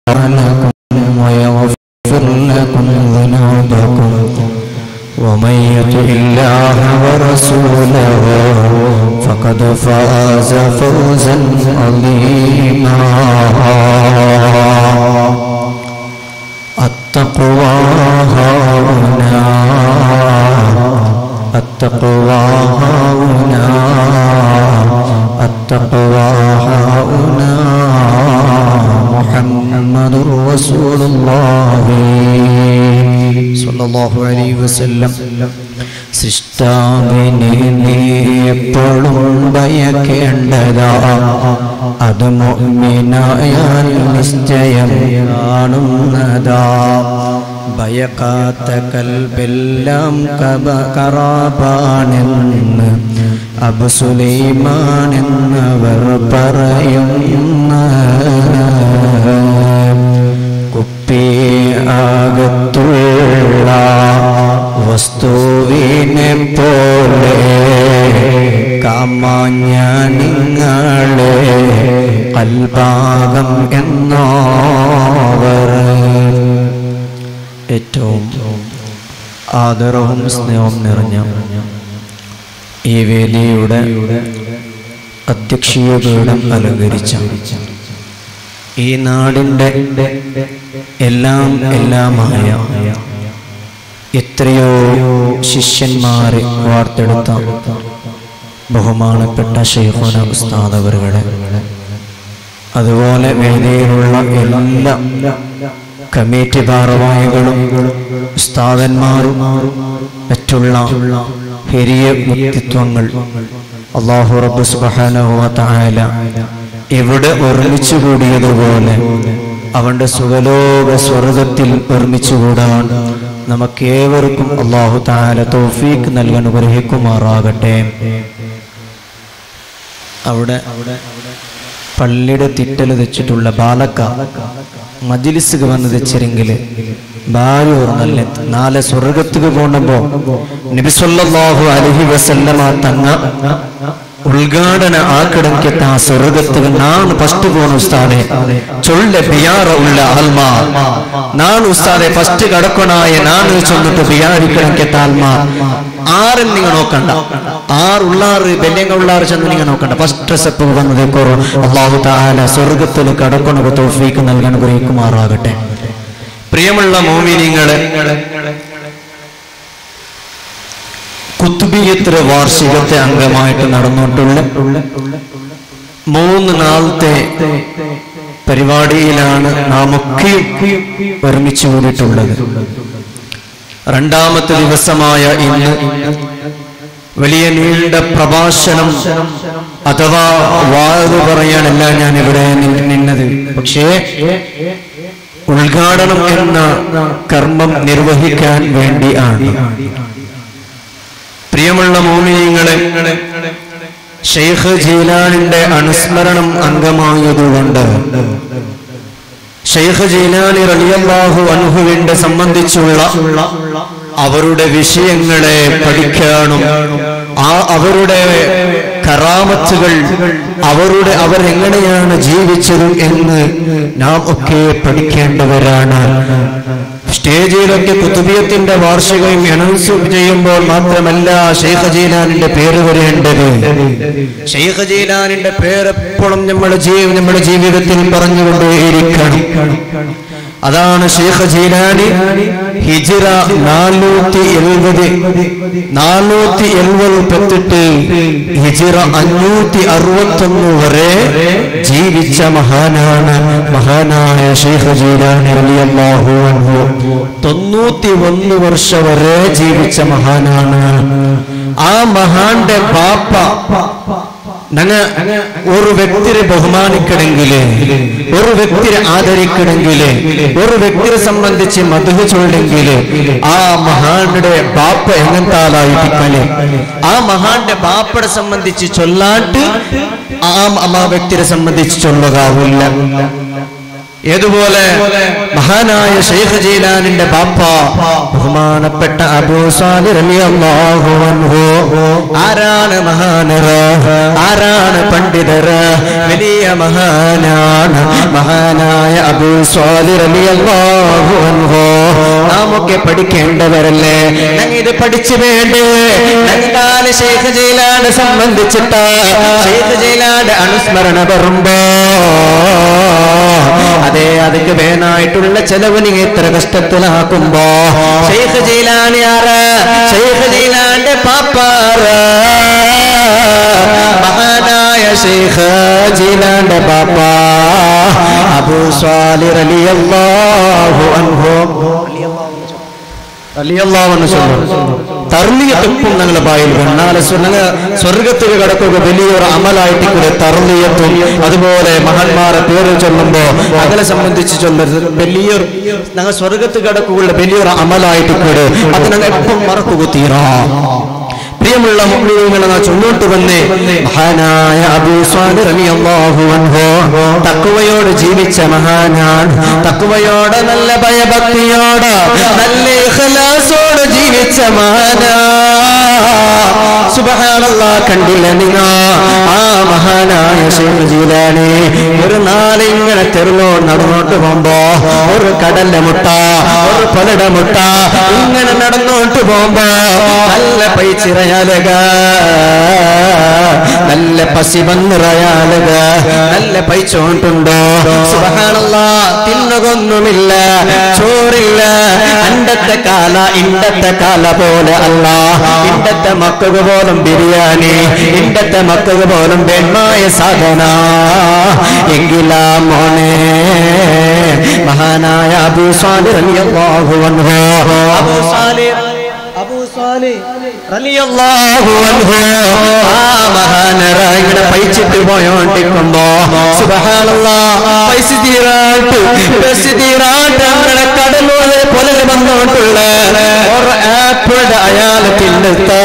لكم ويغفر لكم ذنوبكم ومن يطع الله ورسوله فقد فاز فوزا عظيما التقوى هاهنا التقوى هاهنا التقوى هاهنا محمد رسول الله صلى الله عليه وسلم സൃഷ്ടാവിനെ നീ എപ്പോഴും ഭയക്കേണ്ടതാ അത് മോമിനായാൽ നിശ്ചയം കാണുന്നതാ ഭയക്കാത്ത കൽബെല്ലാം കബ കറാപാണെന്ന് അബു സുലൈമാൻ എന്നവർ പറയുന്ന കുപ്പി ആകത്തുള്ള വസ്തുവിനെ പോലെ കാമാഞ്ഞ നിങ്ങളെ കൽഭാഗം എന്നോവർ ഏറ്റവും ആദരവും സ്നേഹവും നിറഞ്ഞ ഈ വേദിയുടെ അധ്യക്ഷീയ പീഠം അലങ്കരിച്ച ഈ നാടിൻ്റെ എല്ലാം എല്ലാമായ എത്രയോ ശിഷ്യന്മാരെ വാർത്തെടുത്ത ബഹുമാനപ്പെട്ട ഷെയ്ഖുന ഉസ്താദ് അവരുടെ അതുപോലെ വേദിയിലുള്ള എല്ലാ കമ്മിറ്റി ഭാരവാഹികളും ഉസ്താദന്മാരും മറ്റുള്ള ഹിരിയ വ്യക്തിത്വങ്ങൾ അള്ളാഹു റബ്ബ് സുബ്ഹാനഹു വ തആല ഇവിടെ ഒരുമിച്ചു കൂടിയതുപോലെ അവന്റെ സുഖലോക സ്വർഗത്തിൽ ഒരുമിച്ചുകൂടാൻ നമുക്കേവർക്കും അള്ളാഹു താല തോഫീക്ക് നൽകാൻ അനുഗ്രഹിക്കുമാറാകട്ടെ അവിടെ പള്ളിയുടെ തിറ്റൽ വെച്ചിട്ടുള്ള ബാലക്ക മജിലിസുക്ക് വന്ന് വെച്ചിരെങ്കിൽ ഭാര്യ ഓർമ്മല്ലേ നാളെ സ്വർഗത്തുക്ക് പോണപ്പോ നബിസ്വല്ലാഹു അലഹി വസല്ലമ തങ്ങ ഉദ്ഘാടന ആക്കിടങ്കെത്ത ആ സ്വർഗത്തുക്ക് ನಾನು ಫಸ್ಟ್ പോണ ഉസ്താദെ ചൊല്ല ബിയാറ ഉള്ള ആൽമ ನಾನು ഉസ്താദെ ഫസ്റ്റ് കടക്കണായ ನಾನು ചൊന്നിട്ട് ബിയാരിക്കണക്കെത്ത ആൽമ ആരും നിങ്ങൾ നോക്കണ്ട ആറുള്ളാറ് ബല്യങ്ങളുള്ളാറ് ചെന്ന് നിങ്ങൾ നോക്കണ്ട ഫസ്റ്റ് സ്റ്റെപ്പ് വന്നത് കുറു അള്ളാഹു താല സ്വർഗത്തിൽ കടക്കണ തോഫീക്ക് നൽകാൻ ഗ്രഹിക്കുമാറാകട്ടെ പ്രിയമുള്ള മോമിനിങ്ങളെ കുത്തുബിയത്ര വാർഷികത്തെ അംഗമായിട്ട് നടന്നിട്ടുള്ള മൂന്ന് നാളത്തെ പരിപാടിയിലാണ് നാം ഒക്കെ ഒരുമിച്ച് കൂടിയിട്ടുള്ളത് രണ്ടാമത്തെ ദിവസമായ ഇന്ന് വലിയ നീണ്ട പ്രഭാഷണം അഥവാ വാത് പറയാനല്ല ഞാൻ ഇവിടെ നി- നിന്നത് പക്ഷേ ഉദ്ഘാടനം എന്ന കർമ്മം നിർവഹിക്കാൻ വേണ്ടിയാണ് പ്രിയമുള്ള മോമിനിങ്ങളെ ഷെയ്ഖ് ജീലാനിന്റെ അനുസ്മരണം അംഗമായതുകൊണ്ട് ഷെയ്ഖ് ജീലാനി റളിയല്ലാഹു അൻഹുവിന്റെ സംബന്ധിച്ചുള്ള അവരുടെ വിഷയങ്ങളെ പഠിക്കാനും ആ അവരുടെ കറാമത്തുകൾ അവരുടെ അവരെങ്ങനെയാണ് ജീവിച്ചത് എന്ന് നാം ഒക്കെ പഠിക്കേണ്ടവരാണ് സ്റ്റേജിലൊക്കെ കുത്തുബിയത്തിന്റെ വാർഷികം അനൗൺസ് ചെയ്യുമ്പോൾ മാത്രമല്ല ഷെയ്ഖ് ജീലാനിന്റെ പേര് വരേണ്ടത് ഷെയ്ഖ് ജീലാനിന്റെ പേര് എപ്പോഴും നമ്മുടെ ജീവ നമ്മുടെ ജീവിതത്തിൽ പറഞ്ഞുകൊണ്ടേയിരിക്കണം അതാണ് ഷെയ്ഖ് ജീലാനി ഹിജിറ നാനൂറ്റി എഴുപത് നാനൂറ്റി എഴുപത് പെട്ടിട്ട് ഹിജിറ അഞ്ഞൂറ്റി അറുപത്തൊന്ന് വരെ ജീവിച്ച മഹാനാണ് മഹാനായ ഷെയ്ഖ് ജീലാനി റളിയല്ലാഹു അൻഹു തൊണ്ണൂറ്റി ഒന്ന് വർഷം വരെ ജീവിച്ച മഹാനാണ് ആ മഹാന്റെ ബാപ്പ ഞങ്ങ ഒരു വ്യക്തിയെ ബഹുമാനിക്കണമെങ്കിൽ ഒരു വ്യക്തിയെ ആദരിക്കണമെങ്കിൽ ഒരു വ്യക്തിയെ സംബന്ധിച്ച് മധു ചൊല്ലെങ്കിൽ ആ മഹാന്റെ ബാപ്പ എങ്ങനത്താലായിരിക്കല് ആ മഹാന്റെ ബാപ്പയെ സംബന്ധിച്ച് ചൊല്ലാട്ട് ആ ആ വ്യക്തിയെ സംബന്ധിച്ച് ചൊല്ലുകാവില്ല ഏതുപോലെ മഹാനായ ഷെയ്ഖ് ജീലാനിന്റെ ബാപ്പ ബഹുമാനപ്പെട്ട അബൂ സാലിഹ് റളിയല്ലാഹു അൻഹു ആരാണ് മഹാനർ ആരാണ് പണ്ഡിതർ വലിയ മഹാനാണ് മഹാനായ അബൂ സാലിഹ് റളിയല്ലാഹു അൻഹു നാമൊക്കെ പഠിക്കേണ്ടവരല്ലേ ഞങ്ങൾ ഇത് പഠിച്ചു വേണ്ടേ എന്താണ് ഷെയ്ഖ് ജീലാനെ സംബന്ധിച്ചിട്ട് ഷെയ്ഖ് ജീലാന്റെ അനുസ്മരണ പറയുമ്പോ അതെ അതിക്ക് വേനായിട്ടുള്ള ചെലവ് നീ എത്ര കഷ്ടത്തിലാക്കുമ്പോ ഷെയ്ഖ് ജീലാനി ആറ് ഷെയ്ഖ് ജീലാന്റെ പാപ്പാറ് മഹാനായ ഷെയ്ഖ് ജീലാന്റെ പാപ്പ അബൂ സ്വാലി റളിയല്ലാഹു അൻഹു റളിയല്ലാഹു ചൊല്ലും തർലിയത്തും ഞങ്ങളുടെ ബായിൽ വന്നാല് ഞങ്ങൾ സ്വർഗത്തിൽ കിടക്കുക വലിയൊരു അമലായിട്ട് കൂടെ തർലിയത്തും അതുപോലെ മഹാന്മാരെ പേര് ചൊല്ലുമ്പോ അങ്ങനെ സംബന്ധിച്ച് ചൊല്ലരുത് വലിയൊരു ഞങ്ങൾ സ്വർഗത്തിൽ കിടക്കുക വലിയൊരു അമലായിട്ട് കൂടെ അത് ഞങ്ങൾ എപ്പം മറക്കുക തീരാ പ്രിയമുള്ള മുഅ്മിനീങ്ങളെ നാം ചൊല്ലോട്ട് വന്നേ മഹാനായ അബൂ സ്വാലിഹ് റളിയല്ലാഹു അൻഹു തഖ്വയോട് ജീവിച്ച മഹാനാണ് തഖ്വയോട് നല്ല ഭയഭക്തിയോട് നല്ല ഇഖ്ലാസോട് ജീവിച്ച മഹാനാ സുബ്ഹാനല്ലാഹ് കണ്ടില്ല നിങ്ങ ആ മഹാനായ ശൈഖ് ജീലാനി ഒരു നാളെ ഇങ്ങനെ തെരുവോട് നടന്നോട്ട് പോകുമ്പോ ഒരു കടലിലെ മുട്ട ഒരു പലട മുട്ട ഇങ്ങനെ നടന്നോട്ട് പോകുമ്പോ നല്ല പൈച്ചിറയാലുക നല്ല പസിവന്നിറയാലുക നല്ല പൈച്ചോണ്ടുണ്ടോ സുബഹാനല്ല തിന്നുകൊന്നുമില്ല ചോറില്ല അണ്ടത്തെ കാല ഇണ്ടത്തെ കാല പോലെ അല്ല ഇണ്ടത്തെ മക്കൾക്ക് പോലും ബിരിയാണി ഇണ്ടത്തെ മക്കൾക്ക് പോലും വെണ്മായ സാധന എങ്കിലാ മോനെ മഹാനായ അബൂ സ്വാലിഹ് റളിയല്ലാഹു അൻഹു അബൂ സ്വാലിഹ് അബൂ സ്വാലിഹ് റളിയല്ലാഹു അൻഹു ആ മഹാനര ഇങ്ങനെ പൈച്ചിട്ട് പോയോണ്ടിരിക്കുമ്പോ സുബ്ഹാനല്ലാഹ് പൈസ തീരാട്ട് പൈസ തീരാട്ട് അങ്ങനെ കടലോലെ പോലെ വന്നോണ്ടുള്ള ഒരു ആപ്പിളുടെ അയാൾ തിണ്ടെത്ത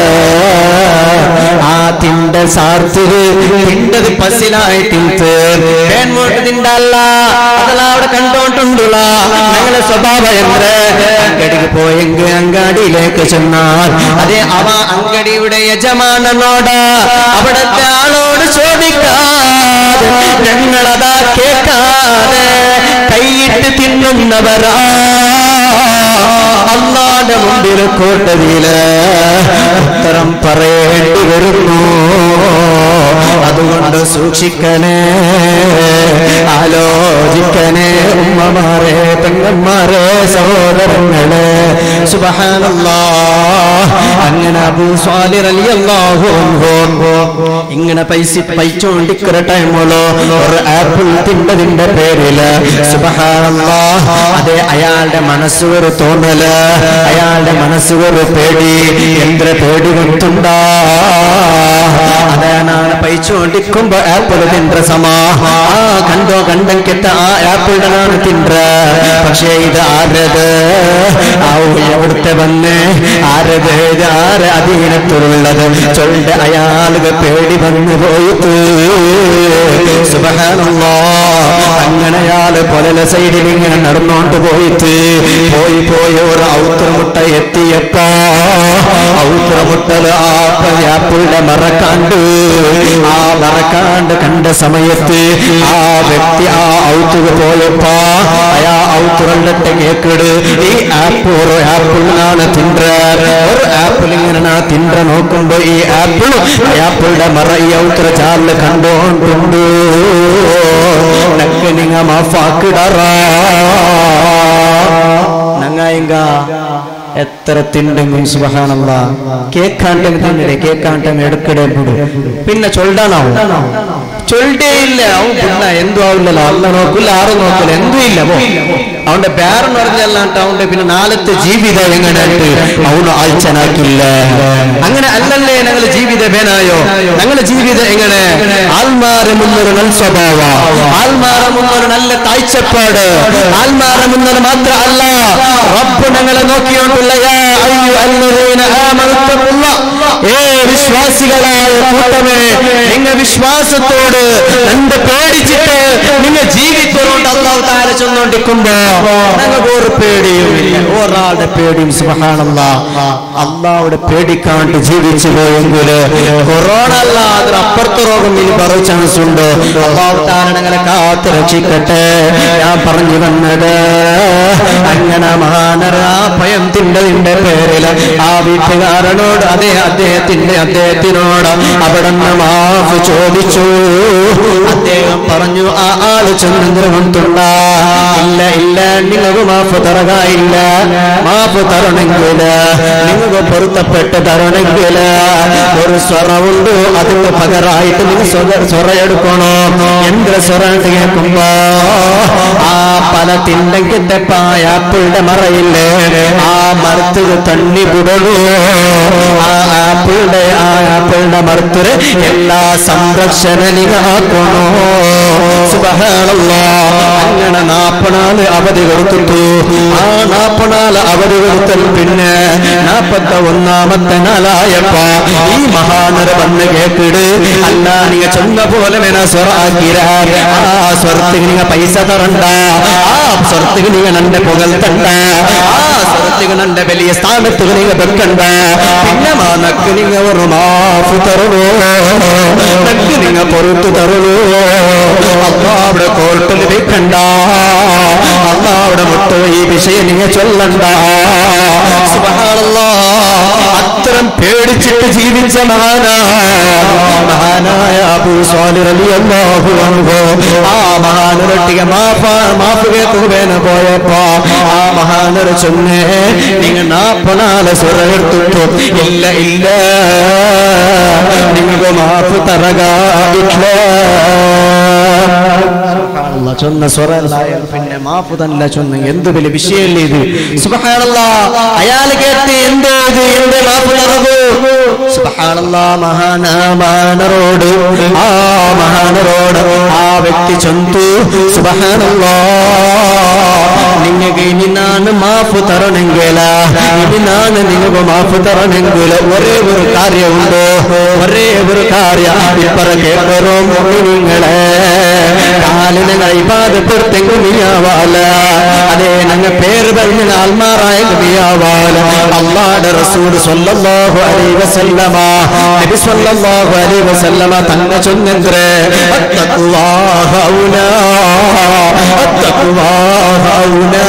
ആ തിണ്ട സാർത്തില് തിണ്ടത് പസിലായിട്ടിട്ട് വേൺമോട്ട് തിണ്ടല്ല അതല്ല അവിടെ കണ്ടോണ്ടുള്ള ഞങ്ങളെ സ്വഭാവം എന്ത് അങ്കടിക്ക് പോയെങ്കിൽ അങ്ങാടിയിലേക്ക് ചെന്നാൽ അതെ അവ അങ്കടിയുടെ യജമാനനോട് അവിടത്തെ ആളോട് ചോദിക്കാതെ ഞങ്ങളതാ കേൾക്കാതെ കൈയിട്ട് തിന്നുന്നവരാ അള്ളാന്റെ മുമ്പിൽ കോട്ടതിയില് ഉത്തരം പറയേണ്ടി വരുന്നു അതുകൊണ്ട് സൂക്ഷിക്കണേ ആലോചിക്കണേ ഉമ്മമാരെ പെങ്ങന്മാരെ സഹോദരങ്ങളെ സുബഹാനല്ലാ അങ്ങനെ അബൂ സ്വാലി റളിയല്ലാഹു അൻഹു ഇങ്ങനെ പൈസ പൈച്ചോണ്ടിക്കുന്ന ടൈമുള്ളൂ ഒരു ആപ്പിൾ തിണ്ടതിന്റെ പേരില് സുബഹാനല്ലാ അതെ അയാളുടെ മനസ്സ് ഒരു തോന്നല് അയാളുടെ മനസ്സ് ഒരു പേടി എന്ത്ര പേടി കൊണ്ടുണ്ടാ അതാണ് പൈച്ചോണ്ടിക്കുമ്പോ ആപ്പിൾ തിன்ற സമാ ആ കണ്ടോ കണ്ടെങ്കിട്ട ആ ആപ്പിളിനാണ് തിன்ற പക്ഷേ ഇത് ആരത് ആ എവിടുത്തെ വന്ന് ആരത് ഇത് ആര് അധീനത്തിലുള്ളത് ചൊല്ല് അയാളുകൾ പേടി വന്നു പോയിട്ട് സുബഹാനല്ലാ അങ്ങനെ അയാള് പൊലല സൈഡിൽ ഇങ്ങനെ നടന്നോണ്ട് പോയിട്ട് പോയി പോയി ഒരു ഔത്രമുട്ട എത്തിയപ്പോ ഔത്രമുട്ടൽ ആ ആപ്പിളുടെ മറക്കാണ്ട് ആ മറക്കാണ്ട് കണ്ട സമയത്ത് ആ വ്യക്തി ആ ഔത്തുക പോയപ്പോ അയാ ഔത്തുകളുടെ കേക്കിട് ഈ ആപ്പിൾ ഒരു ആപ്പിളിനാണ് തിன்ற ഒരു ആപ്പിൾ ഇങ്ങനെ തിன்ற നോക്കുമ്പോ ഈ ആപ്പിൾ ആപ്പിളുടെ മറ ഈ ഔത്ര ചാലില് കണ്ടോണ്ടുണ്ട് നക്ക് നിങ്ങ മാഫാക്കിടറാ നങ്ങായിങ്ക എത്ര തിണ്ടെങ്കിൽ സുബഹാനല്ല കേക്കാണ്ടം തിന്നിടെ കേക്കാണ്ടം എടുക്കടേ പിന്നെ ചൊല്ലാനാവും ചൊല്ലേ ഇല്ല അവൻ പിന്നെ എന്തു ആവില്ലല്ലോ അല്ല നോക്കില്ല ആരും നോക്കില്ല എന്തും ഇല്ല പോ അവന്റെ പേരെന്ന് പറഞ്ഞല്ലാണ്ട് അവന്റെ പിന്നെ നാളത്തെ ജീവിതം എങ്ങനെയായിട്ട് അവന് ആഴ്ചനാക്കില്ല അങ്ങനെ അല്ലല്ലേ ഞങ്ങളെ ജീവിത വേനായോ ഞങ്ങളെ ജീവിതം എങ്ങനെ ആൽമാരെ മുന്നൊരു നൽ സ്വഭാവ ആൽമാരെ മുന്നൊരു നല്ല കാഴ്ചപ്പാട് ആൽമാരെ മുന്നൊരു മാത്രമല്ല റബ്ബ് ഞങ്ങളെ നോക്കിയോണ്ടുള്ള യാ അയ്യുഹല്ലദീന ആമനു തഖുല്ലാ. ഏ വിശ്വാസികളായ കൂട്ടമേ നിങ്ങൾ വിശ്വാസത്തോട് റബ്ബിനോട് നന്റെ പേടിച്ചിട്ട് നിങ്ങൾ ജീവിക്കുന്നതുകൊണ്ട് അള്ളാഹു താര ചെന്നോണ്ടിരിക്കുമ്പോ ഞങ്ങൾക്ക് ഒരു പേടിയും ഇല്ല ഒരാളുടെ പേടിയും സുബഹാനല്ല അള്ളാഹുടെ പേടിക്കാണ്ട് ജീവിച്ചു പോയെങ്കിൽ കൊറോണ അല്ല അതിനപ്പുറത്ത് രോഗം ഇനി പറ ചാൻസ് ഉണ്ട് അള്ളാഹു താര ഞങ്ങളെ കാത്ത് രക്ഷിക്കട്ടെ ഞാൻ പറഞ്ഞു വന്നത് അങ്ങനെ മഹാനര ആ ഭയത്തിൻ്റെ പേരിൽ ആ വീട്ടുകാരനോട് അതേ അദ്ദേഹത്തിന്റെ അദ്ദേഹത്തിനോട് അവിടെ നിന്ന് മാഫ് ചോദിച്ചു അദ്ദേഹം പറഞ്ഞു ആ ആള് ചെന്ന് നിർവന്തുണ്ട ഇല്ല ഇല്ല നിങ്ങൾക്ക് മാഫ് തറകായില്ല മാഫ് തരണമെങ്കിൽ നിങ്ങൾക്ക് പൊരുത്തപ്പെട്ട് തരണമെങ്കിൽ ഒരു സ്വറമുണ്ട് അതിന് പകരമായിട്ട് നിങ്ങൾ സ്വറ എടുക്കണോ എന്ത് സ്വറ കേൾക്കുമ്പോ ആ പല തിണ്ടെങ്കിന്റെ പായാപ്പിളുടെ മറയില്ലേ ആ മരത്തിൽ തണ്ണി പുടളൂ ആ ആപ്പിളുടെ ആ ആപ്പിളുടെ മരത്തിൽ എല്ലാ സംരക്ഷണ നികാക്കണോ സുബഹാനല്ലാ അങ്ങനെ നാപ്പണാല് അവധി കൊടുത്തിട്ടു ആ നാപ്പണാല് അവധി കൊടുത്തൽ പിന്നെ നാപ്പത്ത ഒന്നാമത്തെ നാലായപ്പ ഈ മഹാനര വന്ന് കേട്ടിട് അല്ല നിങ്ങ ചൊന്ന പോലെ വേണ സ്വറാക്കിര ആ സ്വരത്തിന് നിങ്ങ പൈസ തരണ്ട ആ സ്വരത്തിന് നിങ്ങ നന്റെ പുകഴ്ത്തണ്ട ആ സ്വരത്തിന് നന്റെ വലിയ സ്ഥാനത്ത് നിങ്ങ വെക്കണ്ട പിന്നെ മാനക്ക് നിങ്ങ ഒരു മാഫ് തരണോ നക്ക് നിങ്ങ പൊറുത്തു തരണോ അള്ളാവിടെ കോർട്ടിൽ വെക്കണ്ട അള്ളാവിടെ മുട്ട് ഈ വിഷയം നിങ്ങ ചൊല്ലണ്ട സുബ്ഹാനല്ലാ അത്തരം പേടിച്ചിട്ട് ജീവിച്ച മഹാനാ മഹാനായ അബൂ സ്വാലിഹ് റളിയല്ലാഹു അൻഹു ആ മഹാനൊട്ടിക മാഫ മാഫ് കേട്ടുവേന പോയപ്പോ ആ മഹാനർ ചൊന്നേ നിങ്ങൾ നാപ്പനാല് സുറ എടുത്തിട്ടു ഇല്ല ഇല്ല നിങ്ങൾക്ക് മാഫ് തറകായില്ല ചൊന്ന സ്വറ പിന്നെ മാഫ് തന്നെ ചൊന്ന് എന്ത് വലിയ വിഷയല്ലേ ഇത് സുബ്ഹാനല്ലാ അയാൾ കേട്ട് എന്തോ ഇത് എന്റെ മാഫ് തറകൂ സുബ്ഹാനല്ലാ മഹാനാമാനറോട് ആ മഹാനറോട് ആ വ്യക്തി ചൊന്തു സുബ്ഹാനല്ലാ നിങ്ങൾക്ക് ഇനി നാണ് മാഫ് തരണമെങ്കിൽ ഇനി നാണ് നിങ്ങൾക്ക് മാഫ് തരണമെങ്കിൽ ഒരേ ഒരു കാര്യമുണ്ട് ഒരേ ഒരു കാര്യം ഇപ്പറ കേട്ടോ നിങ്ങളെ കാലിനങ്ങൾ ഇബാദത്തെങ്കിൽ നീയാവാല അതെ ഞങ്ങൾ പേര് പറഞ്ഞ ആൽമാറായ നീയാവാല അള്ളാടെ റസൂൽ സ്വല്ലല്ലാഹു അലൈഹി വസല്ലമ നബി സ്വല്ലല്ലാഹു അലൈഹി വസല്ലമ തന്ന ചൊന്നെന്ത്രേ അത്തഖ്വാഹ ഔലാ അത്തഖ്വാഹ ഔലാ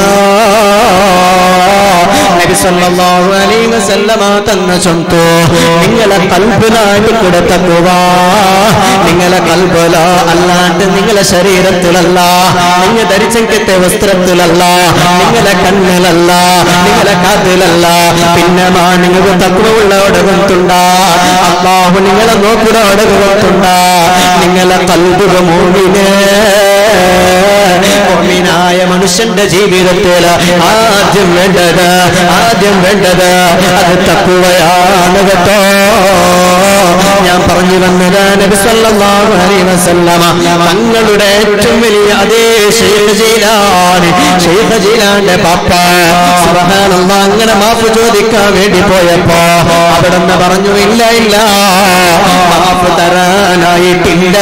നബി സല്ലല്ലാഹു അലൈഹി വസല്ലമ തന്ന ചൊന്തു നിങ്ങളെ കൽബിലായിട്ട് കൊടുത്തക്കുക നിങ്ങളെ കൽബല അല്ലാണ്ട് നിങ്ങളെ ശരീരത്തിലല്ല നിങ്ങൾ ധരിച്ചെങ്കിത്തെ വസ്ത്രത്തിലല്ല നിങ്ങളെ കണ്ണിലല്ല നിങ്ങളെ കാതിലല്ല പിന്നെ മാ നിങ്ങൾക്ക് തക്കുവുള്ള ഒടകത്തുണ്ട അള്ളാഹു നിങ്ങളെ നോക്കുന്ന ഒടകത്തുണ്ട നിങ്ങളെ കൽബുക മൂവിനെ മുഅ്മിനായ മനുഷ്യന്റെ ജീവിതത്തിൽ ആദ്യം വേണ്ടത് ആദ്യം വേണ്ടത് അത് തക്കുവയാണ് കേട്ടോ ഞാൻ പറഞ്ഞു വന്നത് നബി സല്ലല്ലാഹു അലൈഹി വസല്ലമ തങ്ങളുടെ ഏറ്റവും വലിയ അതേ ഷെയ്ഖ് ജീലാനി ഷെയ്ഖ് ജീലാന്റെ പാപ്പ സുബ്ഹാനല്ലാഹ് അങ്ങനെ മാഫ് ചോദിക്കാൻ വേണ്ടി പോയപ്പോ അവിടെ നിന്ന് പറഞ്ഞു ഇല്ല ഇല്ല മാഫ് തരാനായിട്ടില്ല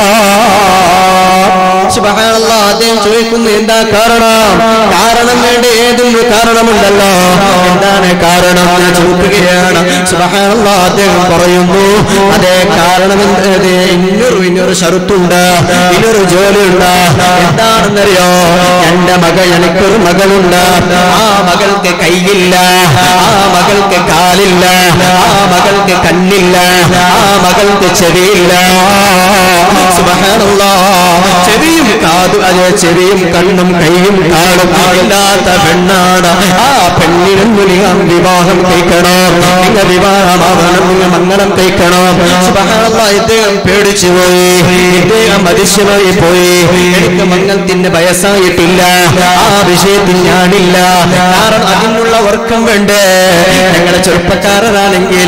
സുബ്ഹാനല്ലാഹ് അദ്ദേഹം ചോദിക്കുന്നു എന്താ കാരണം കാരണം വേണ്ട ഏതെങ്കിലും കാരണമുണ്ടല്ലോ എന്താണ് കാരണം ഞാൻ ചോദിക്കുകയാണ് സുബ്ഹാനല്ലാഹ് അദ്ദേഹം പറയുന്നു അതേ കാരണം എന്ത് അതേ ഇന്നൊരു ഇന്നൊരു ഷറുത്തുണ്ട് ഇന്നൊരു ജോലിയുണ്ട് എന്താണെന്നറിയോ എന്റെ മകൾ എനിക്കൊരു മകളുണ്ട് ആ മകൾക്ക് കൈയില്ല ആ മകൾക്ക് കാലില്ല ആ മകൾക്ക് കണ്ണില്ല ആ മകൾക്ക് ചെവിയില്ല സുബ്ഹാനല്ലാഹ് ചെവിയും കാതും അതെ ചെവിയും കണ്ണും കൈയും കാടും ഇല്ലാത്ത പെണ്ണാണ് ആ പെണ്ണിനും നിങ്ങൾ വിവാഹം കഴിക്കണോ നിങ്ങൾ വിവാഹമാവണം നിങ്ങൾ മംഗളം കഴിക്കണോ സുബ്ഹാനല്ലാഹ് ഇദ്ദേഹം പേടിച്ചു പോയി ഇദ്ദേഹം അതിശയമായി പോയി എനിക്ക് മംഗളത്തിന്റെ വയസ്സായിട്ടില്ല ആ വിഷയത്തിൽ ഞാനില്ല കാരണം അതിനുള്ള വർക്കം വേണ്ടേ ഞങ്ങളെ ചെറുപ്പക്കാരനാണെങ്കിൽ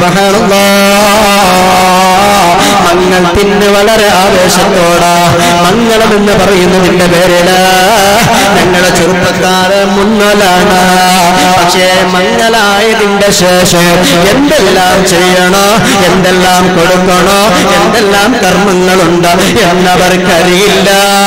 സുബ്ഹാനല്ലാഹ് മംഗളത്തിന് വളരെ ആവേശത്തോടാ മംഗളം എന്ന് പറയുന്നതിന്റെ പേരില് ഞങ്ങളെ ചെറുപ്പക്കാരൻ മുന്നലാണ് പക്ഷേ മംഗലായതിന്റെ ശേഷം എന്തെല്ലാം ചെയ്യണോ എന്തെല്ലാം കൊടുക്കണോ എന്തെല്ലാം കർമ്മങ്ങളുണ്ട് എന്നവർക്കറിയില്ല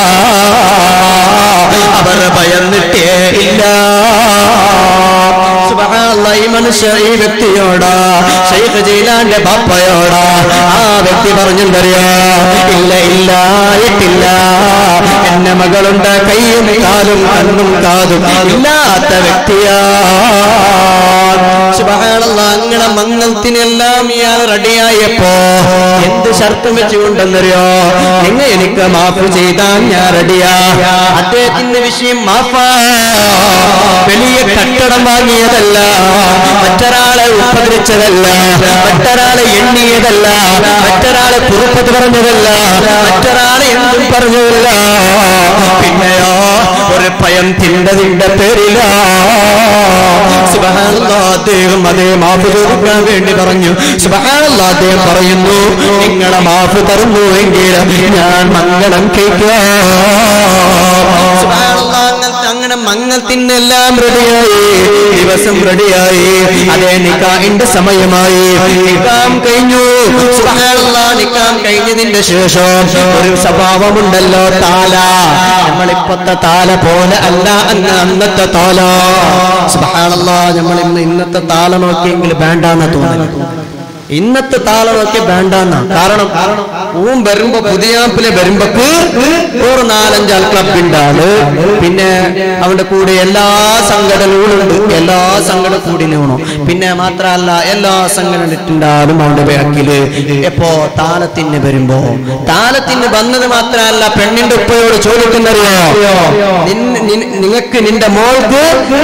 അവർ ഭയന്നിട്ടേ ഇല്ല സുബ്ഹാനല്ലാഹ്, ഈ മനുഷ്യ ഈ വ്യക്തിയോടാ ഷെയ്ഖ് ജയിലാന്റെ ബാപ്പയോടാ ആ വ്യക്തി പറഞ്ഞെന്തറിയോ ഇല്ല ഇല്ല ആയിട്ടില്ല എന്നെ മകളുണ്ട് കൈയും കാലും കണ്ണും കാതും ഇല്ലാത്ത വ്യക്തിയാ സുബ്ഹാനല്ലാഹ്, അങ്ങനെ മംഗളത്തിനെല്ലാം ഇയാൾ റെഡിയായപ്പോ എന്ത് ഷർത്തും വെച്ചുകൊണ്ടെന്നറിയോ നിങ്ങൾ എനിക്ക് മാഫ് ചെയ്താൽ ഞാൻ റെഡിയാ അദ്ദേഹത്തിന്റെ വിഷയം മാഫാ വലിയ കട്ടടം വാങ്ങിയതല്ല മറ്റൊരാളെ ഉപദ്രവിച്ചതല്ല മറ്റൊരാളെ എണ്ണിയതല്ല മറ്റൊരാളെ കുറുപ്പത്ത് പറഞ്ഞതല്ല മറ്റൊരാളെ എന്തും പറഞ്ഞതല്ല പിന്നെയോ ഒരു ഭയം തിണ്ടതിന്റെ പേരില സുബ്ഹാനല്ലാഹ്, അദ്ദേഹം അതേ മാഫ് ചോദിക്കാൻ വേണ്ടി പറഞ്ഞു സുബ്ഹാനല്ലാഹ്, അദ്ദേഹം പറയുന്നു നിങ്ങളെ മാഫ് തരുന്നു എങ്കിൽ ഞാൻ മംഗളം കേൾക്കാം സുബ്ഹാനല്ലാഹ്, അങ്ങനത്തെ അങ്ങനെ മംഗളത്തിനെല്ലാം റെഡിയായി ദിവസം റെഡിയായി അതേ നിക്കാഹിന്റെ സമയമായി നിക്കാം കഴിഞ്ഞു സുബ്ഹാനല്ലാഹ്, നിക്കാം കഴിഞ്ഞതിന്റെ ശേഷം ഒരു സ്വഭാവമുണ്ടല്ലോ താല നമ്മളിപ്പത്തെ താല പോലെ അല്ല അന്ന് അന്നത്തെ താല സുബ്ഹാനല്ലാഹ്, നമ്മൾ ഇന്ന് ഇന്നത്തെ താല നോക്കിയെങ്കിൽ വേണ്ടാന്ന് തോന്നുന്നു ഇന്നത്തെ താളമൊക്കെ വേണ്ടെന്ന കാരണം ഊം വരുമ്പോ പുതിയാപ്പിലെ വരുമ്പോക്ക് ഒരു നാലഞ്ചാൾ ക്ലബിന്റെ ആള് പിന്നെ അവന്റെ കൂടെ എല്ലാ സംഘടനകളുണ്ട് എല്ലാ സംഘടന കൂടി വേണം പിന്നെ മാത്രല്ല എല്ലാ സംഘടനത്തിന്റെ ആളും അവന്റെ ബാക്കില് എപ്പോ താലത്തിന് വരുമ്പോ താലത്തിന് വന്നത് മാത്രല്ല പെണ്ണിന്റെ ഉപ്പയോട് ചോദിക്കുന്നറിയോ നിൻ- നിൻ- നിങ്ങക്ക് നിന്റെ മോൾക്ക്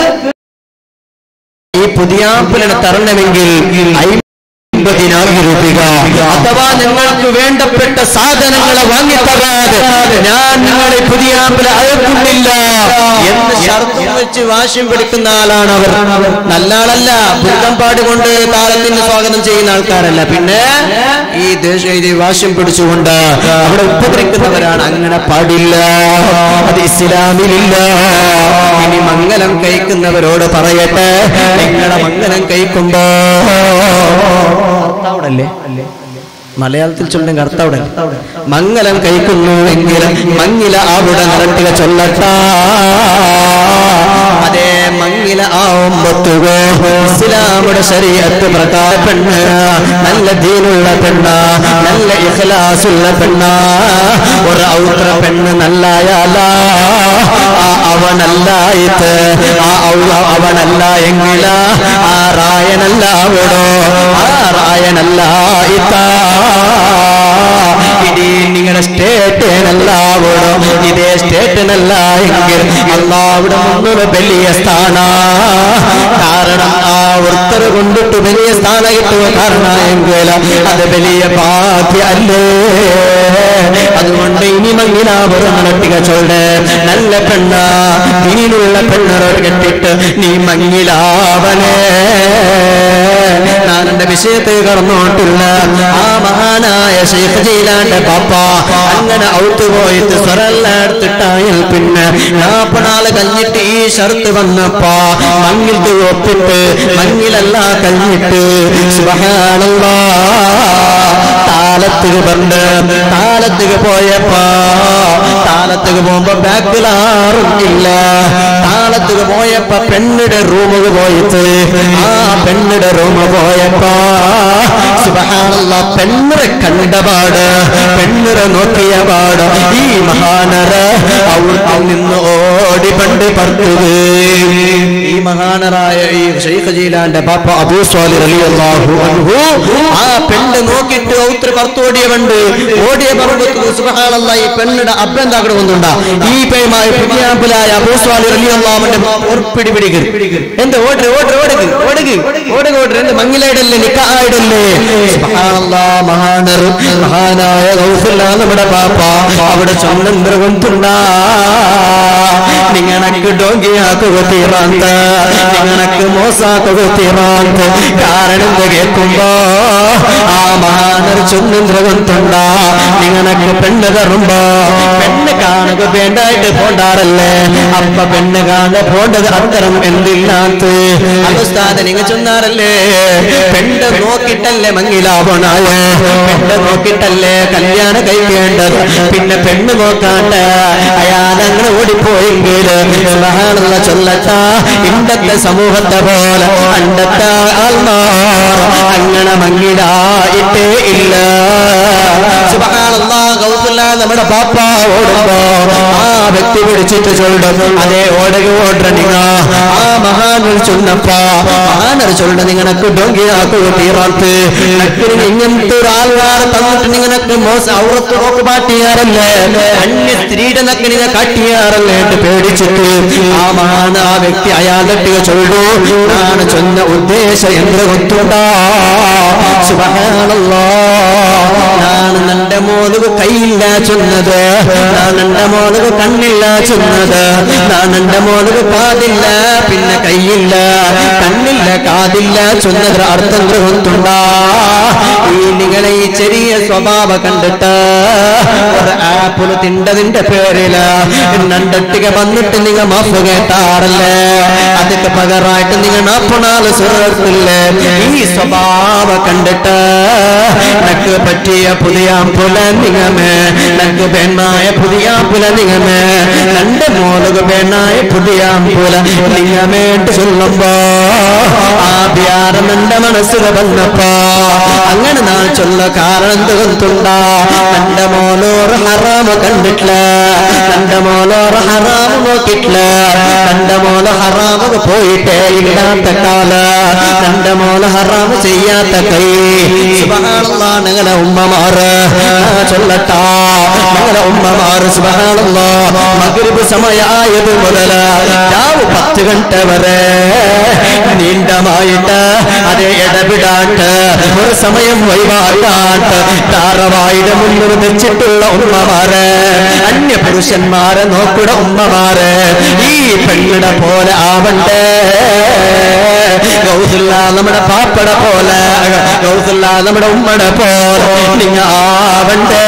ഈ പുതിയാപ്പിലിനെ തരണമെങ്കിൽ അമ്പതിനായിരം രൂപ അഥവാ നിങ്ങൾക്ക് വേണ്ടപ്പെട്ട സാധനങ്ങളെ വാങ്ങിത്തരാതെ ഞാൻ നിങ്ങളെ പുതിയ ആമ്പിൽ അയക്കുന്നില്ല എന്ന് ഷർത്തും വെച്ച് വാശിയും പിടിക്കുന്ന ആളാണ് അവർ നല്ല ആളല്ല പുരുത്തമ്പാട് കൊണ്ട് താളത്തിന് സ്വാഗതം ചെയ്യുന്ന ആൾക്കാരല്ല പിന്നെ ഈ ദേശ ഇത് വാശിയും പിടിച്ചുകൊണ്ട് അവിടെ ഉപദ്രവിക്കുന്നവരാണ് അങ്ങനെ പാടില്ല അത് ഇസ്ലാമിലില്ല ഇനി മംഗലം കഴിക്കുന്നവരോട് പറയട്ടെ നിങ്ങളെ മംഗലം കഴിക്കുമ്പോ കർത്താവടല്ലേ മലയാളത്തിൽ ചൊല്ലുന്ന കർത്താവിടെ മംഗലം കഴിക്കുന്നു എങ്കിൽ മങ്ങില അവിടെ നടത്തുക ചൊല്ലട്ട അതേ മങ്ങില ആവുമ്പത്തുകോ ഇസ്ലാമുടെ ശരീരത്ത് പ്രകാര പെണ്ണ് നല്ല ദീനുള്ള പെണ്ണ നല്ല ഇഖ്ലാസുള്ള പെണ്ണ ഒരു ഔത്ര പെണ്ണ് നല്ലായാല ആ അവനല്ലായിട്ട് ആ ഔ- അവനല്ല എങ്കില ആ റായനല്ല ഓടോ ആ റായനല്ല ഇത്താ ഇനി നിങ്ങളുടെ സ്റ്റേറ്റിനല്ല ഓടോ ഇതേ സ്റ്റേറ്റിനല്ല എങ്കിൽ അള്ളാവിടെ മുന്നൊരു വലിയ സ്ഥാന കാരണം ആ വൃത്തർ കൊണ്ടിട്ട് വലിയ സ്ഥാന കിട്ടുക കാരണം എങ്കിൽ അത് വലിയ ഭാഗ്യ അല്ലേ അതുകൊണ്ട് ഇനി മങ്ങിലാവർ നടത്തിക ചൊല്ല് നല്ല പെണ്ണ നീനുള്ള പെണ്ണറോട് കെട്ടിട്ട് നീ മങ്ങിലാവനേ ഞാൻ എന്റെ വിഷയത്തെ കടന്നോട്ടില്ല ആ മഹാനായ ശേഖ ജയിലാന്റെ പാപ്പ അങ്ങനെ ഔത്ത് പോയിട്ട് സ്വരെല്ലാം എടുത്തിട്ടായാൽ പിന്നെ നാപ്പനാള് കഴിഞ്ഞിട്ട് ഈ ഷർത്ത് വന്നപ്പോ മങ്ങിൽ ഒപ്പിട്ട് മങ്ങിലല്ല കഴിഞ്ഞിട്ട് സുബഹാനല്ലാ താലത്തുക പണ്ട് താലത്തുക പോയപ്പോ താലത്തുക പോകുമ്പോ ബാക്കിലാറും ഇല്ല താളത്തുക പോയപ്പോ പെണ്ണിടെ റൂമുക പോയിട്ട് ആ പെണ്ണിടെ റൂമ് പോയപ്പോ സുബഹാനല്ല പെണ്ണിറെ കണ്ട പാട് പെണ്ണിറെ നോക്കിയ പാട് ഈ മഹാനര അവിടെ നിന്ന് ഓടി പണ്ട് പർത്തുക ഈ മഹാനരായ ഈ ഷെയ്ഖ് ജീലാന്റെ പാപ്പ അബൂ സ്വാലി റളിയല്ലാഹു അൻഹു ആ പെണ്ണ് നോക്കിയിട്ട് ഔത്ര പർത്തോടിയ പണ്ട് ഓടിയ പറമ്പത്ത് സുബഹാനല്ല ഈ പെണ്ണിടെ അഭ്യന്താക്കട കൊണ്ടുണ്ടാ ഈ പേമായ പുതിയാപ്പിലായ അബൂ സ്വാലി റളിയല്ലാഹുവിന്റെ ഉറപ്പിടി പിടിക്ക് എന്ത് ഓട് ഓട് ഓടുക ഓടുക ഓടുക ഓടുക എന്ത് മങ്ങിലായിടല്ലേ നിക്കായിടല്ലേ സുബ്ഹാനല്ലാ മഹാനർ മഹാനായ ഗൗസുല്ല നമ്മുടെ പാപ്പ അവിടെ സ്വന്തം കൊണ്ടുണ്ടാ നിങ്ങണക്ക് ഡോങ്കിയാക്കുക തീറാന്ത നിങ്ങണക്ക് മോസാക്കുക തീറാന്ത കാരണം ഇത് കേൾക്കുമ്പോ ആ മഹാനർ ചൊന്നിന്ദ്രകൊണ്ടുണ്ട നിങ്ങണക്ക് പെണ്ണ് തറുമ്പോ പെണ്ണ് കാണുക വേണ്ടായിട്ട് പോണ്ടാറല്ലേ അപ്പ പെണ്ണ് കാണ അങ്ങനെ പോണ്ടത് അത്തരം എന്തില്ലാത്ത അവസ്ഥാന നിങ്ങൾ ചൊന്നാറല്ലേ പെണ്ണ് നോക്കിട്ടല്ലേ മങ്ങിലാവണായ പെണ്ണ് നോക്കിട്ടല്ലേ കല്യാണം കഴിക്കേണ്ടത് പിന്നെ പെണ്ണ് നോക്കാണ്ട് അയാൾ അങ്ങനെ ഓടിപ്പോയെങ്കിൽ സുബ്ഹാനല്ലാഹ് ചൊല്ലട്ട ഇണ്ടത്തെ സമൂഹത്തെ പോലെ അണ്ടത്തെ ആൾമാർ അങ്ങനെ മങ്ങിടായിട്ടേ ഇല്ല സുബ്ഹാനല്ലാഹ് ഗൗസുല്ലാ നമ്മുടെ പാപ്പ ഓടുമ്പോ ആ വ്യക്തി പിടിച്ചിട്ട് ചൊല്ലും അതേ ഓടുക ഓടുക നിങ്ങ ആ മഹാനർ ചൊന്നപ്പ മഹാനർ ചൊല്ലുന്ന നിങ്ങനക്ക് ഡൊങ്കിയാക്കു തീറാത്ത് നക്കിന് ഇങ്ങനത്തെ ഒരു ആൾക്കാർ തന്നിട്ട് നിങ്ങനക്ക് മോശ ഔറത്ത് നോക്ക് മാറ്റിയാറല്ലേ അന്യ സ്ത്രീയുടെ നക്ക് നിങ്ങൾ കാട്ടിയാറല്ലേ എന്ന് പേടിച്ചിട്ട് ആ മഹാൻ ആ വ്യക്തി അയാൾ തട്ടിക ചൊല്ലു ഞാൻ ചൊന്ന ഉദ്ദേശം എന്ത് കൊത്തുണ്ടാ സുബഹാനല്ലാ ഞാൻ നിന്റെ മോളുക കൈയില്ല ചൊന്നത് ഞാൻ നിന്റെ മോളുക കണ്ണില്ല ചൊന്നത് ഞാൻ നിന്റെ മോളുക കാതില്ല പിന്നെ കൈയില്ല കണ്ണില്ല കാതില്ല ചൊന്നത് അർത്ഥം ഗ്രഹത്തുണ്ടാ ഈ നിങ്ങളെ ഈ ചെറിയ സ്വഭാവ കണ്ടിട്ട് ഒരു ആപ്പിള് തിണ്ടതിന്റെ പേരില് രണ്ടട്ടിക വന്നിട്ട് നിങ്ങൾ മാഫ് കേട്ടാറല്ലേ അതൊക്കെ പകരമായിട്ട് നിങ്ങൾ നാപ്പണാല് സുഹൃത്തില്ലേ ഈ സ്വഭാവ കണ്ടിട്ട് നക്ക് പറ്റിയ പുതിയ പുല നിങ്ങമേ നക്ക് പെണ്ണായ പുതിയ പുല നിങ്ങമേ രണ്ട് മോളുക പെണ്ണായ പുതിയ പുല നിങ്ങമേട്ട് ചൊല്ലുമ്പോ ആ ബ്യാരം എന്റെ മനസ്സിൽ വന്നപ്പോ അങ്ങനെ നാ ചൊല്ല കാരണം തീർത്തുണ്ടാ എന്റെ മോലോർ ഹറാമ കണ്ടിട്ടില്ല എന്റെ മോലോർ ഹറാമ നോക്കിട്ടില്ല എന്റെ മോല ഹറാമ പോയിട്ടേ ഇല്ലാത്ത കാല എന്റെ മോല ഹറാമ ചെയ്യാത്ത കൈ സുബഹാനല്ലാ ഞങ്ങളെ ഉമ്മമാറ് ചൊല്ലട്ടാ ഞങ്ങളെ ഉമ്മമാറ് സുബഹാനല്ലാ മഗ്രിബ് സമയായത് മുതൽ രാവ് പത്ത് ഗಂಟೆ വരെ നീണ്ടമായിട്ട് അതേ ഇടപെടാട്ട് ഒരു സമയം വൈവാട്ടാട്ട് താറവായുടെ മുന്നിൽ വെച്ചിട്ടുള്ള ഉമ്മമാര് അന്യ പുരുഷന്മാരെ നോക്കുട ഉമ്മമാര് ഈ പെണ്ണിടെ പോലെ ആവണ്ടേ ഗൗസുല്ല നമ്മുടെ പാപ്പട പോലെ ഗൗസുല്ല നമ്മുടെ ഉമ്മടെ പോലെ നിങ്ങ ആവണ്ടേ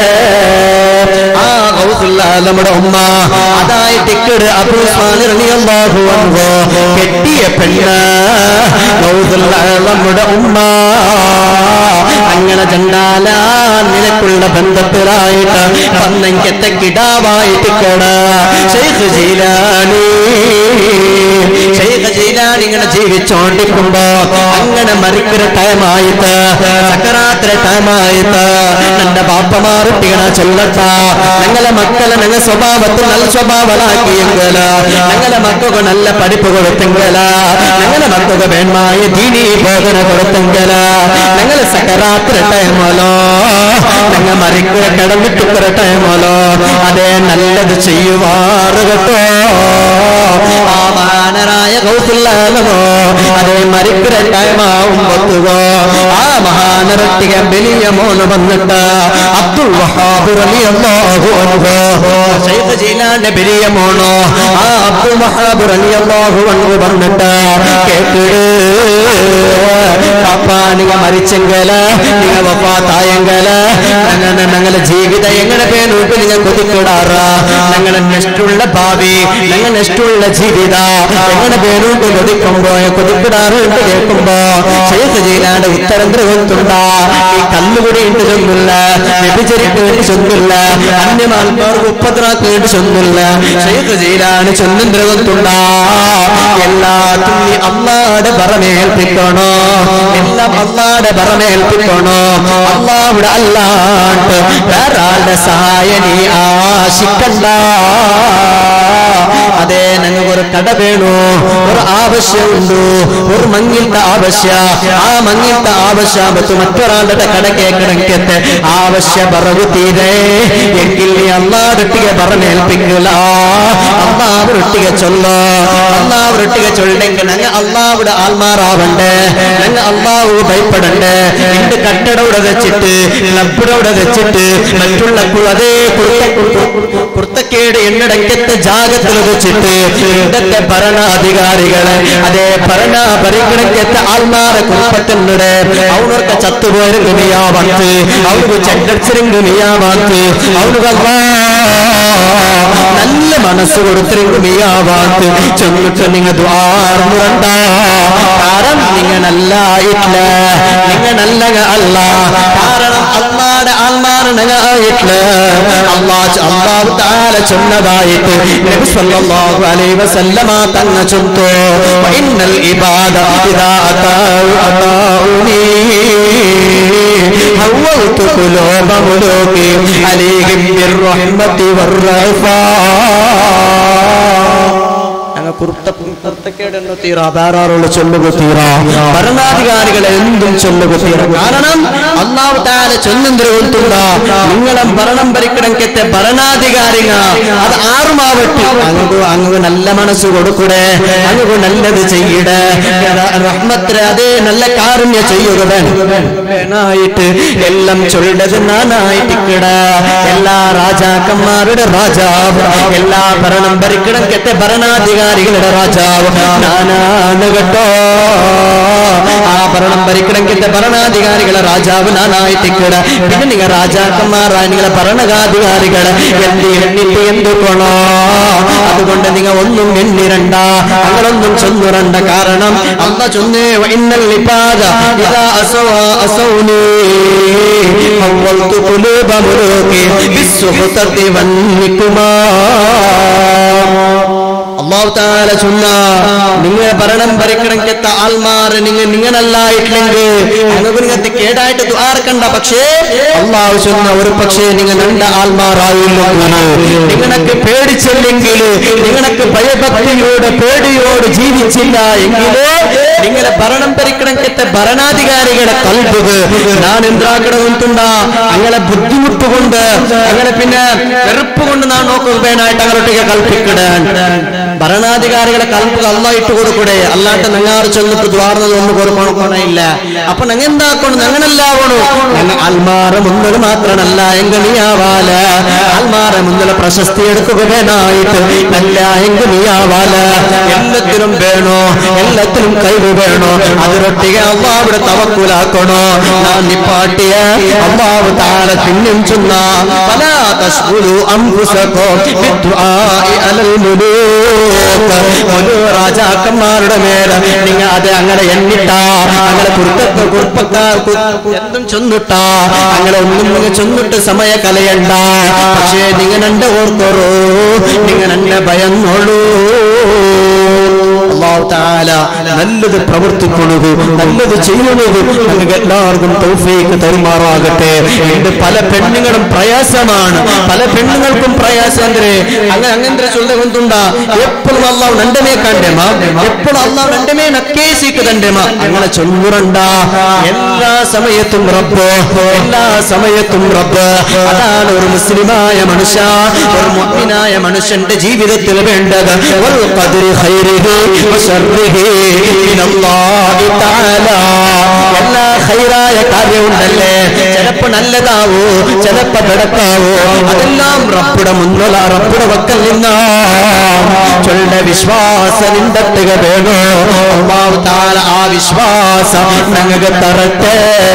ആ ഗൗസുല്ല നമ്മുടെ ഉമ്മ അതായിട്ട് ഇക്കട് അബൂസ്മാൻ റളിയല്ലാഹു അൻഹു കെട്ടിയ പെണ്ണ് ഗൗസുല്ല നമ്മുടെ ഉമ്മ അങ്ങനെ ചണ്ടാല നിനക്കുള്ള ബന്ധത്തിലായിട്ട് പന്നങ്കത്തെ കിടാവായിട്ട് കട ശൈഖ് ജീലാനി ശൈഖ് ജീലാനി ഇങ്ങനെ ജീവിച്ചോണ്ടിരിക്കുമ്പോ അങ്ങനെ മരിക്കുന്ന ടൈമായിട്ട് സക്കറാത്ര ടൈമായിട്ട് എന്റെ ബാപ്പമാറുട്ടികളെ ചൊല്ലട്ട ഞങ്ങളെ മക്കളെ ഞങ്ങൾ സ്വഭാവത്തിൽ നല്ല സ്വഭാവമാക്കിയെങ്കിൽ ഞങ്ങളെ മക്കൾക്ക് നല്ല പഠിപ്പ് കൊടുത്തെങ്കിൽ ഞങ്ങളെ മക്കൾക്ക് വേണമായ ദീനി ബോധന കൊടുത്തെങ്കിൽ ഞങ്ങളെ സക്കറാത്ര ടൈമോലോ ഞങ്ങൾ മരിക്കുക കിടന്നിട്ടുള്ള ടൈമോലോ അതേ നല്ലത് ചെയ്യുവാറ് കേട്ടോ ആ മഹാനരായ കൗസല്ലാലമോ അതേ മരിക്കുന്ന ടൈമാവുമ്പോ ആ മഹാനരട്ടിക വലിയ മോന് വന്നിട്ട് അബ്ദുൽ വഹാബ് റളിയല്ലാഹു അൻഹു ശൈഖ് ജീലാന്റെ വലിയ മോനോ ആ അബ്ദുൽ വഹാബ് റളിയല്ലാഹു അൻഹു വന്നിട്ട് കേട്ടിട് പാപ്പാ നിങ്ങ മരിച്ചെങ്കില് നിങ്ങ വഫാത്തായെങ്കില് അങ്ങനെ ഞങ്ങളെ ജീവിതം എങ്ങനെ പേനൂട്ട് നിങ്ങൾ കൊതിക്കിടാറ ഞങ്ങളെ നെസ്റ്റുള്ള ഭാവി ഞങ്ങൾ നെസ്റ്റുള്ള ജീവിത എങ്ങനെ പേനൂട്ട് കൊതിക്കുമ്പോ കൊതിക്കിടാറുണ്ട് കേൾക്കുമ്പോ ശൈഖ് ജീലാന്റെ ഉത്തരം ഗ്രഹത്തുണ്ടാ ഈ കല്ലുകൂടി ഉണ്ട് ചൊന്നില്ല വ്യഭിചരിക്കേണ്ടി ചൊന്നില്ല അന്യമാൽമാർക്ക് ഉപദ്രാക്കേണ്ടി ചൊന്നില്ല ശൈഖ് ജീലാണ് ചൊന്നും ഗ്രഹത്തുണ്ടാ എല്ലാത്തും നീ അള്ളാടെ പറമേൽപ്പിക്കണോ എല്ലാം അള്ളാടെ പറമേൽപ്പിക്കണോ അള്ളാവിടെ അല്ലാണ്ട് വേറാളുടെ സഹായ നീ ആശിക്കണ്ട അതെ ഞങ്ങൾക്ക് ഒരു കട വേണോ ഒരു ആവശ്യമുണ്ടോ ഒരു മങ്ങിന്റെ ആവശ്യ ആ മങ്ങിന്റെ ആവശ്യാപത്ത് മറ്റൊരാളുടെ കട കേൾക്കണമെങ്കിൽ ആവശ്യ പറവു തീരെ എങ്കിൽ നീ അള്ളാടൊട്ടിಗೆ പറമേൽപ്പിക്കില്ല അള്ളാവരൊട്ടിಗೆ ചൊല്ലോ അള്ളാവരൊട്ടിಗೆ ചൊല്ലെങ്കിൽ ഞങ്ങൾ അള്ളാവിടെ ആൽമാറാവണ്ടേ ഞങ്ങൾ അള്ളാഹു ഭയപ്പെടണ്ടേ എന്റെ കട്ടടവിടെ വെച്ചിട്ട് ക്ലബിടവിടെ വെച്ചിട്ട് മറ്റുള്ള കു- അതേ കുർത്ത കുർത്തക്കേട് പൊറുത്തക്കേട് എണ്ണടക്കത്തെ ജാഗത്തിൽ വെച്ചിട്ട് ഇന്നത്തെ ഭരണാധികാരികളെ അതേ ഭരണ ഭരിക്കണക്കത്തെ ആൾമാരെ കുടുംബത്തിനുടെ അവനൊക്കെ ചത്തുപോയത് നീയാവാത്ത് അവർക്ക് ചെണ്ടടിച്ചിരുങ്ക് നീയാവാത്ത് അവർക്ക് നല്ല മനസ്സ് കൊടുത്തിരുങ്ക് നീയാവാത്ത് ചെന്നിട്ട് നിങ്ങൾ ദ്വാർന്നുണ്ട കാരണം നിങ്ങൾ നല്ലായിട്ടില്ല നിങ്ങൾ നല്ല അല്ല കാരണം അള്ളാടെ ആത്മാരണായിട്ടില്ല അള്ളാഹ് അള്ളാഹു താല ചൊന്നതായിട്ട് നബി സല്ലല്ലാഹു അലൈഹി വസല്ലമ തങ്ങ ചൊന്നു ഇന്നൽ ഇബാദ ഇദാ അതാഉ അതാഉനി ഹവ്വതു ഖുലൂബ മുലൂകി അലൈഹിം ബിർറഹ്മതി വർറഫാ ഞങ്ങൾ കുർത്ത കുർത്തക്കേടെന്നോ തീരാ വേറാറുള്ള ചൊല്ലുക തീരാ ഭരണാധികാരികളെ എന്തും ചൊല്ലുക തീരാ കാരണം അള്ളാഹു താല ചൊല്ലും തിരുവത്തുള്ള നിങ്ങളെ ഭരണം ഭരിക്കണക്കത്തെ ഭരണാധികാരിക അത് ആറുമാവട്ടെ അങ്ങ് അങ്ങ് നല്ല മനസ്സ് കൊടുക്കൂടെ അങ്ങ് നല്ലത് ചെയ്യടെ റഹ്മത്തിന് അതേ നല്ല കാരുണ്യ ചെയ്യുക വേണായിട്ട് എല്ലാം ചൊല്ലത് നാനായിട്ട് കിട എല്ലാ രാജാക്കന്മാരുടെ രാജാവ് എല്ലാ ഭരണം ഭരിക്കണക്കത്തെ ഭരണാധികാരികളുടെ രാജാവ് നാനാണ് കേട്ടോ ആ ഭരണം ഭരിക്കണമെങ്കിൽ ഭരണാധികാരികളെ രാജാവ് നാനായിട്ട് കിട പിന്നെ നിങ്ങൾ രാജാക്കന്മാരായ നിങ്ങളെ ഭരണാധികാരികളെ എന്ത് എണ്ണിട്ട് എന്ത് കൊണോ അതുകൊണ്ട് നിങ്ങൾ ഒന്നും എണ്ണിരണ്ട അങ്ങനൊന്നും ചൊന്നുരണ്ട കാരണം അമ്മ ചൊന്നേ ഇന്നൽ നിപാത ഇതാ അസൗ അസൗനീ حولت قلوب ملوكي بالسخطة والنكمام അള്ളാഹു താല ചൊന്ന നിങ്ങൾ ഭരണം ഭരിക്കണമെങ്കിൽ ആൾമാർ നിങ്ങൾ നിങ്ങളല്ലായിട്ടില്ലെങ്കിൽ നിങ്ങൾക്ക് നിങ്ങൾക്ക് കേടായിട്ട് ദ്വാർക്കണ്ട പക്ഷേ അള്ളാഹു ചൊന്ന ഒരു പക്ഷേ നിങ്ങൾ രണ്ട് ആൾമാരായില്ലെങ്കിൽ നിങ്ങളൊക്കെ പേടിച്ചില്ലെങ്കിൽ നിങ്ങളൊക്കെ ഭയഭക്തിയോട് പേടിയോട് ജീവിച്ചില്ല എങ്കിലോ നിങ്ങളെ ഭരണം ഭരിക്കണമെങ്കിൽ ഭരണാധികാരികളെ കൽപ്പുക ഞാൻ എന്താക്കണമെന്നുണ്ടാ അങ്ങനെ ബുദ്ധിമുട്ട് കൊണ്ട് അങ്ങനെ പിന്നെ വെറുപ്പ് കൊണ്ട് നാം നോക്കുകയായിട്ട് അങ്ങോട്ടേക്ക് കൽപ്പിക്കിടാൻ ഭരണാധികാരികളെ കൽപ്പുക അല്ല ഇട്ട് കൊടുക്കൂടെ അല്ലാണ്ട് നങ്ങാറ് ചെന്നിട്ട് ദ്വാർന്നത് ഒന്ന് കൊടുക്കണമില്ല അപ്പൊ ഞങ്ങ എന്താക്കണം ഞങ്ങനല്ലാവണു ഞങ്ങൾ അൽമാറ മുന്നൽ മാത്രമല്ല എങ്ക നീയാവാല അൽമാറ മുന്നൽ പ്രശസ്തി എടുക്കുകയായിട്ട് അല്ല എങ്ക നീയാവാല എല്ലാത്തിനും വേണോ എല്ലാത്തിനും കഴിവ് വേണോ അതിരൊട്ടിಗೆ അള്ളാവിടെ തവക്കുലാക്കണോ ഞാൻ നിപ്പാട്ടിയ അള്ളാവ് താഴെ പിന്നും ചൊന്ന പല തശ്കുലു അംബുസക്കോ ബിദ്ദുആഇ അലൽ മുലൂക് ഒരു രാജാക്കന്മാരുടെ മേലെ നിങ്ങൾ അത് അങ്ങനെ എണ്ണിട്ടാ അങ്ങനെ കുറുക്കത്ത് കുറുപ്പക്കാർ എന്തും ചൊന്നിട്ടാ അങ്ങനെ ഒന്നും നിങ്ങൾ ചൊന്നിട്ട് സമയ കലയണ്ട പക്ഷേ നിങ്ങൾ എന്റെ ഓർത്തോറോ നിങ്ങൾ എന്നെ ഭയന്നോളൂ അള്ളാഹു താല നല്ലത് പ്രവർത്തിക്കുന്നത് നല്ലത് ചെയ്യുന്നത് നിങ്ങൾക്ക് എല്ലാവർക്കും തൗഫീക്ക് തരുമാറാകട്ടെ എന്റെ പല പെണ്ണുങ്ങളും പ്രയാസമാണ് പല പെണ്ണുങ്ങൾക്കും പ്രയാസം ಅಂದ್ರೆ അങ്ങനെ അങ്ങനത്തെ ചൊല്ലുകൊണ്ടുണ്ട എപ്പോഴും അള്ളാഹു നണ്ടമേ കണ്ടേമ എപ്പോഴും അള്ളാഹു നണ്ടമേ നക്കേസിക്ക് തണ്ടേമ അങ്ങനെ ചൊല്ലുറണ്ട എല്ലാ സമയത്തും റബ്ബ് എല്ലാ സമയത്തും റബ്ബ് അതാണ് ഒരു മുസ്ലിമായ മനുഷ്യ ഒരു മുഅ്മിനായ മനുഷ്യന്റെ ജീവിതത്തിൽ വേണ്ടത് ഒരു ഖദ്രി ഖൈരിഹി വശർരിഹി മിനല്ലാഹി തആല എല്ലാ ഖൈറായ കാര്യമുണ്ടല്ലേ ചിലപ്പോ നല്ലതാവോ ചിലപ്പോ കിടക്കാവോ അതെല്ലാം റബ്ബുടെ മുന്നില റബ്ബുടെ വക്കൽ നിന്നാ ചൊല്ല വിശ്വാസം നിണ്ടെത്തുക വേണോ അള്ളാഹു താല ആ വിശ്വാസം ഞങ്ങൾക്ക് തരട്ടെ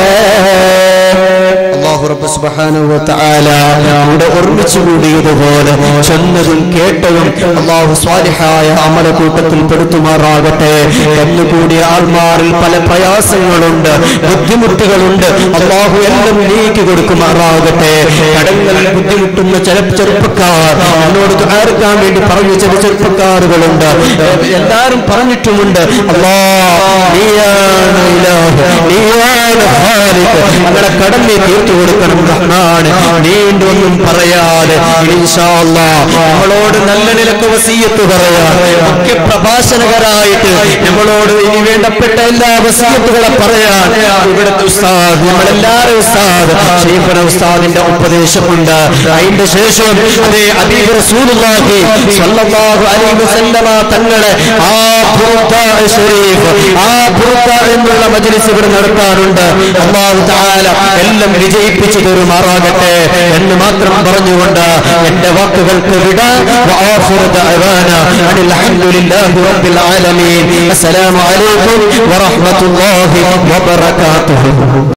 അള്ളാഹു റബ്ബ് സുബ്ഹാനഹു വ തആല ഇവിടെ ഒരുമിച്ച് കൂടിയതുപോലെ ചെന്നതും കേട്ടതും അള്ളാഹു സ്വാലിഹായ അമല കൂട്ടത്തിൽ പെടുത്തുമാറാകട്ടെ എന്നുകൂടിയ ആൾമാരിൽ പല പ്രയാസങ്ങളുണ്ട് ബുദ്ധിമുട്ടുകളുണ്ട് അള്ളാഹു എല്ലാം നീക്കി കൊടുക്കുമാറാകട്ടെ കടങ്ങളിൽ ബുദ്ധിമുട്ടുന്ന ചില ചെറുപ്പക്കാർ എന്നോട് ആർക്കാൻ വേണ്ടി പറഞ്ഞു ചില ചെറുപ്പക്കാരുകളുണ്ട് എല്ലാരും പറഞ്ഞിട്ടുമുണ്ട് അള്ളാ നീയാണ് ഇലാഹ്, നീയാണ് ഖാലിഖ്. ഞങ്ങളുടെ കടം നീ തീർത്തു കൊടുക്കണം റഹ്മാൻ നീണ്ടൊന്നും പറയാതെ ഇൻഷാ അല്ലാ നമ്മളോട് നല്ല നിലക്ക് വസീയത്ത് പറയാൻ മുഖ്യ പ്രഭാ പ്രഭാഷണകരായിട്ട് നമ്മളോട് ഇനി വേണ്ടപ്പെട്ട എല്ലാ വസീയത്തുകളെ പറയാൻ ഇവിടുത്തെ ഉസ്താദ് നമ്മളെല്ലാവരും ഉസ്താദ് ഷെയ്ഖുന ഉസ്താദിന്റെ ഉപദേശമുണ്ട് അതിന്റെ ശേഷം അതേ അബീബ് റസൂലുള്ളാഹി സ്വല്ലല്ലാഹു അലൈഹി വസല്ലമ തങ്ങളെ ആ ബുർദ ശരീഫ് ആ ബുർദ എന്നുള്ള മജ്ലിസ് ഇവിടെ നടത്താറുണ്ട് അല്ലാഹു തആല എല്ലാം വിജയിപ്പിച്ചു തരുമാറാകട്ടെ എന്ന് മാത്രം പറഞ്ഞുകൊണ്ട് എന്റെ വാക്കുകൾക്ക് വിട وآخر دعوانا أن الحمد لله رب العالمين السلام عليكم ورحمة الله وبركاته